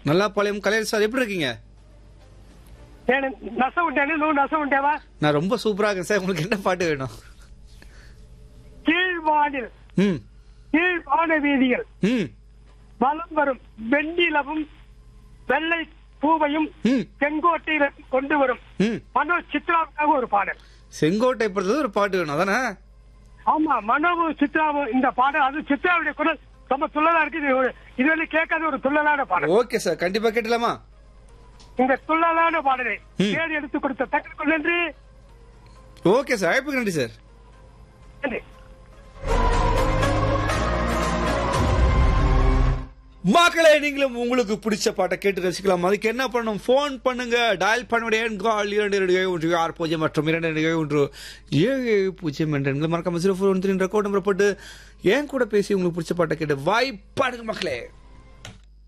நல்லா பாளையம் கலையர் சார் எப்படி இருக்கீங்க నేను నస ఉంటాను నువ్వు నస ఉంటావా நான் ரொம்ப சூப்பரா இருக்கேன் சார் உங்களுக்கு என்ன பாட்டு வேணும் கீழ்வானில் ம் கீழ்வான வீதிகள் ம் வலம் வரும் வெண்ணிலவும் வெள்ளை பூவையும் ம் செங்கோட்டையில கொண்டு வரும் ம் மனோ சித்ராவுக்காக ஒரு பாடல் செங்கோட்டை பொறுத்தது ஒரு பாட்டு வேணும் அதானே ஆமா மனோவும் சித்ராவும் இந்த பாடல் அது சித்ராவுடைய குரல் ரொம்ப துள்ளலா இருக்கு இது ஒரு- இது வந்து கேட்காத ஒரு துள்ளலான பாடல் ஓகே சார் கண்டிப்பா கேட்டலாமா இந்த துள்ளலான பாடலை ம். தேடி எடுத்து கொடுத்த தங்களுக்கு நன்றி ஓகே சார் அழைப்புக்கு நன்றி சார் நன்றி மக்களே நீங்களும் உங்களுக்கு பிடிச்ச பாட்டை கேட்டு ரசிக்கலாம் அதுக்கு என்ன பண்ணணும் ஃபோன் பண்ணுங்க டயல் பண்ணுடைய கால் இரண்டு இரண்டு ஏழு ஒன்று ஆறு பூஜ்ஜியம் மற்றும் இரண்டு இரண்டு ஏழு ஒன்று ஏழு ஏழு பூஜ்ஜியம் என்ற எண்களை மறக்காம zero four one three record நம்பரை போட்டு என் கூட பேசி உங்களுக்கு பிடிச்ச பாட்டை கேட்டு வாய்ப்பாடுங்க மக்களே